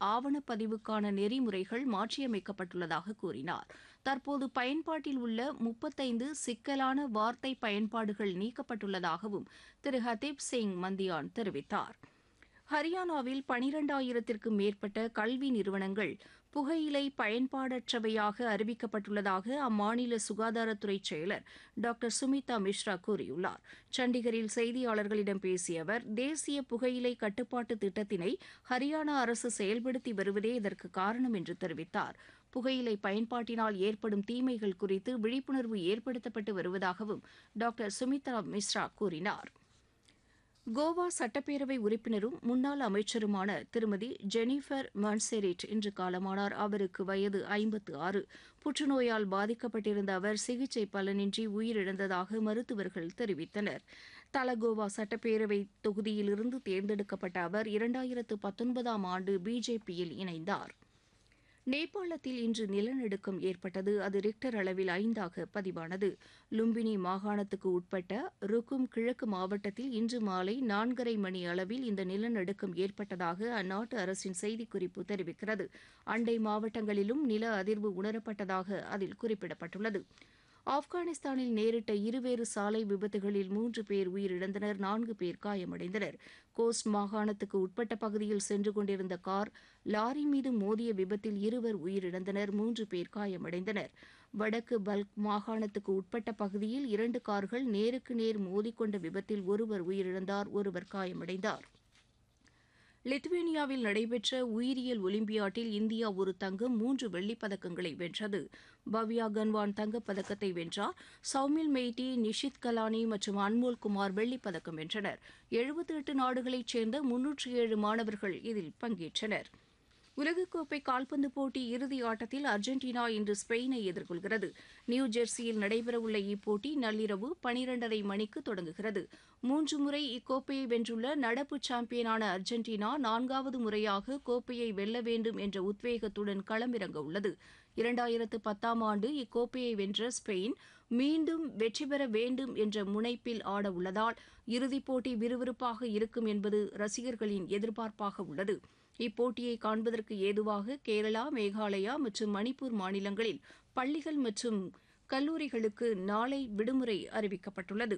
ஆவணப்பதிவுக்கான நெறிமுறைகள் மாற்றியமைக்கப்பட்டுள்ளதாக கூறினார் தற்போது பயன்பாட்டில் உள்ள முப்பத்தைந்து சிக்கலான வார்த்தை பயன்பாடுகள் நீக்கப்பட்டுள்ளதாகவும் திரு ஹதீப் சிங் மந்தியான் தெரிவித்தார் ஹரியானாவில் பனிரெண்டாயிரத்திற்கும் மேற்பட்ட கல்வி நிறுவனங்கள் புகையிலை பயன்பாடற்றவையாக அறிவிக்கப்பட்டுள்ளதாக அம்மாநில சுகாதாரத்துறை செயலர் டாக்டர் சுமிதா மிஸ்ரா கூறியுள்ளார் சண்டிகரில் செய்தியாளர்களிடம் பேசிய அவர் தேசிய புகையிலை கட்டுப்பாட்டு திட்டத்தினை ஹரியானா அரசு செயல்படுத்தி வருவதே இதற்கு காரணம் என்று தெரிவித்தார் புகையிலை பயன்பாட்டினால் ஏற்படும் தீமைகள் குறித்து விழிப்புணர்வு ஏற்படுத்தப்பட்டு வருவதாகவும் டாக்டர் சுமித்ரா மிஸ்ரா கூறினார் கோவா சட்டப்பேரவை உறுப்பினரும் முன்னாள் அமைச்சருமான திருமதி ஜெனிஃபர் மான்செரிட் இன்று காலமானார் அவருக்கு வயது ஐம்பத்து ஆறு புற்றுநோயால் பாதிக்கப்பட்டிருந்த அவர் சிகிச்சை பலனின்றி உயிரிழந்ததாக மருத்துவர்கள் தெரிவித்தனர் தலகோவா சட்டப்பேரவை தொகுதியிலிருந்து தேர்ந்தெடுக்கப்பட்ட அவர் இரண்டாயிரத்து பத்தொன்பதாம் ஆண்டு பிஜேபியில் இணைந்தார் நேபாளத்தில் இன்று நிலநடுக்கம் ஏற்பட்டது அது ரிக்டர் அளவில் ஐந்தாக பதிவானது லும்பினி மாகாணத்துக்கு உட்பட்ட ருக்கும் கிழக்கு மாவட்டத்தில் இன்று மாலை நான்கரை மணி அளவில் இந்த நிலநடுக்கம் ஏற்பட்டதாக அந்நாட்டு அரசின் செய்திக்குறிப்பு தெரிவிக்கிறது அண்டை மாவட்டங்களிலும் நில அதிர்வு உணரப்பட்டதாக அதில் குறிப்பிடப்பட்டுள்ளது ஆப்கானிஸ்தானில் நேரிட்ட இருவேறு சாலை விபத்துகளில் மூன்று பேர் உயிரிழந்தனர் நான்கு பேர் காயமடைந்தனர் கோஸ்ட் மாகாணத்துக்கு உட்பட்ட பகுதியில் சென்று கொண்டிருந்த கார் லாரி மீது மோதிய விபத்தில் இருவர் உயிரிழந்தனர் மூன்று பேர் காயமடைந்தனர் வடக்கு பல்க் மாகாணத்துக்கு உட்பட்ட பகுதியில் இரண்டு கார்கள் நேருக்கு நேர் மோதிக்கொண்ட விபத்தில் ஒருவர் உயிரிழந்தார் ஒருவர் காயமடைந்தார் லித்துவேனியாவில் நடைபெற்ற உயிரியல் ஒலிம்பியாட்டில் இந்தியா ஒரு தங்கம் மூன்று வெள்ளிப் பதக்கங்களை வென்றது பவ்யா கன்வான் தங்கப் பதக்கத்தை வென்றார் சௌமில் மெய்டி நிஷித் கலானி மற்றும் அன்மோல் குமார் வெள்ளிப் பதக்கம் வென்றனர் எழுபத்தி எட்டு நாடுகளைச் சேர்ந்த முன்னூற்றி ஏழு மாணவர்கள் இதில் பங்கேற்றனர் உலகக்கோப்பை கால்பந்து போட்டி இறுதி ஆட்டத்தில் அர்ஜென்டினா இன்று ஸ்பெயினை எதிர்கொள்கிறது நியூ ஜெர்சியில் நடைபெறவுள்ள இப்போட்டி நள்ளிரவு பனிரெண்டரை மணிக்கு தொடங்குகிறது மூன்று முறை இக்கோப்பையை வென்றுள்ள நடப்பு சாம்பியனான அர்ஜென்டினா நான்காவது முறையாக கோப்பையை வெல்ல வேண்டும் என்ற உத்வேகத்துடன் களமிறங்க உள்ளது இரண்டாயிரத்து பத்தாம் ஆண்டு இக்கோப்பையை வென்ற ஸ்பெயின் மீண்டும் வெற்றி பெற வேண்டும் என்ற முனைப்பில் ஆட உள்ளதால் இறுதிப் போட்டி விறுவிறுப்பாக இருக்கும் என்பது ரசிகர்களின் எதிர்பார்ப்பாக உள்ளது இப்போட்டியை காண்பதற்கு ஏதுவாக கேரளா மேகாலயா மற்றும் மணிப்பூர் மாநிலங்களில் பள்ளிகள் மற்றும் கல்லூரிகளுக்கு நாளை விடுமுறை அறிவிக்கப்பட்டுள்ளது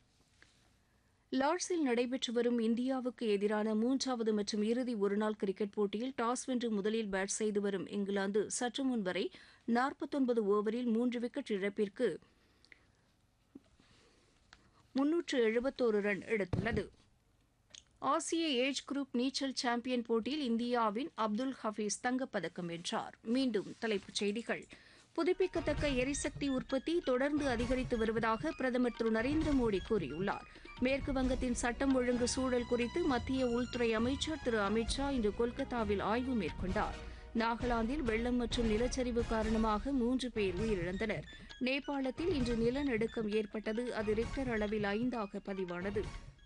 லார்ட்ஸில் நடைபெற்று வரும் இந்தியாவுக்கு எதிரான மூன்றாவது மற்றும் இறுதி ஒருநாள் கிரிக்கெட் போட்டியில் டாஸ் வென்று முதலில் பேட் செய்து வரும் இங்கிலாந்து சற்று முன் வரை நாற்பத்தொன்பது ஓவரில் மூன்று விக்கெட் இழப்பிற்கு முன்னூற்று எழுபத்தோரு ரன் எடுத்துள்ளது ஆசிய ஏஜ் குரூப் நீச்சல் சாம்பியன் போட்டியில் இந்தியாவின் அப்துல் ஹபீஸ் தங்கப்பதக்கம் வென்றார் மீண்டும் தலைப்புச் செய்திகள் புதுப்பிக்கத்தக்க எரிசக்தி உற்பத்தி தொடர்ந்து அதிகரித்து வருவதாக பிரதமர் திரு நரேந்திர மோடி கூறியுள்ளார் மேற்கு வங்கத்தின் சட்டம் ஒழுங்கு சூழல் குறித்து மத்திய உள்துறை அமைச்சர் திரு அமித் ஷா இன்று கொல்கத்தாவில் ஆய்வு மேற்கொண்டார் நாகாலாந்தில் வெள்ளம் மற்றும் நிலச்சரிவு காரணமாக மூன்று பேர் உயிரிழந்தனர் நேபாளத்தில் இன்று நிலநடுக்கம் ஏற்பட்டது அது ரிக்டர் அளவில் ஐந்தாக பதிவானது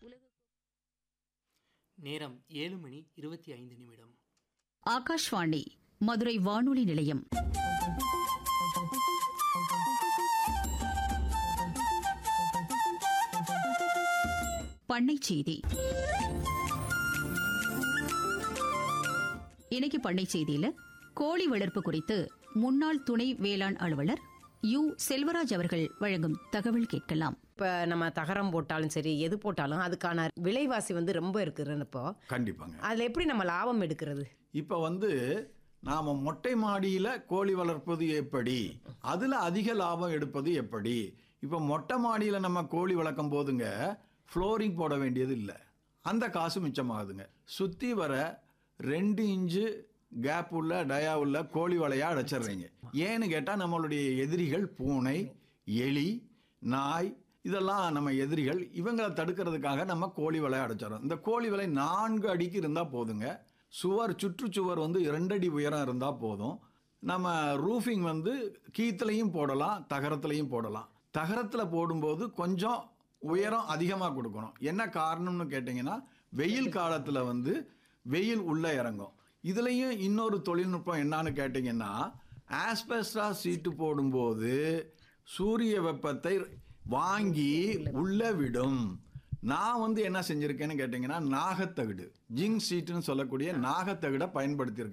நேரம் ஏழு மணி இருபத்தி ஐந்து நிமிடம் ஆகாஷ்வாணி மதுரை வானொலி நிலையம் பண்ணை செய்தி இன்னைக்கு பண்ணை செய்தியில கோழி வளர்ப்பு குறித்து முன்னாள் துணை வேளாண் அலுவலர் யு செல்வராஜ் அவர்கள் வழங்கும் தகவல் கேட்கலாம் இப்போ நம்ம தகரம் போட்டாலும் சரி எது போட்டாலும் அதுக்கான விலைவாசி வந்து ரொம்ப இருக்குதுன்னு இப்போ கண்டிப்பாங்க அதில் எப்படி நம்ம லாபம் எடுக்கிறது இப்போ வந்து நாம் மொட்டை மாடியில் கோழி வளர்ப்பது எப்படி அதில் அதிக லாபம் எடுப்பது எப்படி இப்போ மொட்டை மாடியில் நம்ம கோழி வளர்க்கும் போதுங்க ஃப்ளோரிங் போட வேண்டியது இல்லை அந்த காசு மிச்சமாகுதுங்க சுற்றி வர ரெண்டு இன்ச்சு கேப் உள்ள டயா உள்ள கோழி வலையா அடைச்சிடுறீங்க ஏன்னு கேட்டால் நம்மளுடைய எதிரிகள் பூனை எலி நாய் இதெல்லாம் நம்ம எதிரிகள் இவங்களை தடுக்கிறதுக்காக நம்ம கோழி வலை அடைச்சிடறோம் இந்த கோழி வலை நான்கு அடிக்கு இருந்தால் போதுங்க சுவர் சுற்றுச்சுவர் வந்து இரண்டடி உயரம் இருந்தால் போதும் நம்ம ரூஃபிங் வந்து கீத்துலையும் போடலாம் தகரத்துலையும் போடலாம் தகரத்தில் போடும்போது கொஞ்சம் உயரம் அதிகமாக கொடுக்கணும் என்ன காரணம்னு கேட்டிங்கன்னா வெயில் காலத்தில் வந்து வெயில் உள்ளே இறங்கும் இதுலேயும் இன்னொரு தொழில்நுட்பம் என்னன்னு கேட்டிங்கன்னா ஆஸ்பெஸ்டா சீட்டு போடும்போது சூரிய வெப்பத்தை வாங்கி உள்ளே விடும் நான் வந்து என்ன செஞ்சுருக்கேன்னு கேட்டிங்கன்னா நாகத்தகடு ஜிங் சீட்டுன்னு சொல்லக்கூடிய நாகத்தகடை பயன்படுத்தியிருக்கேன்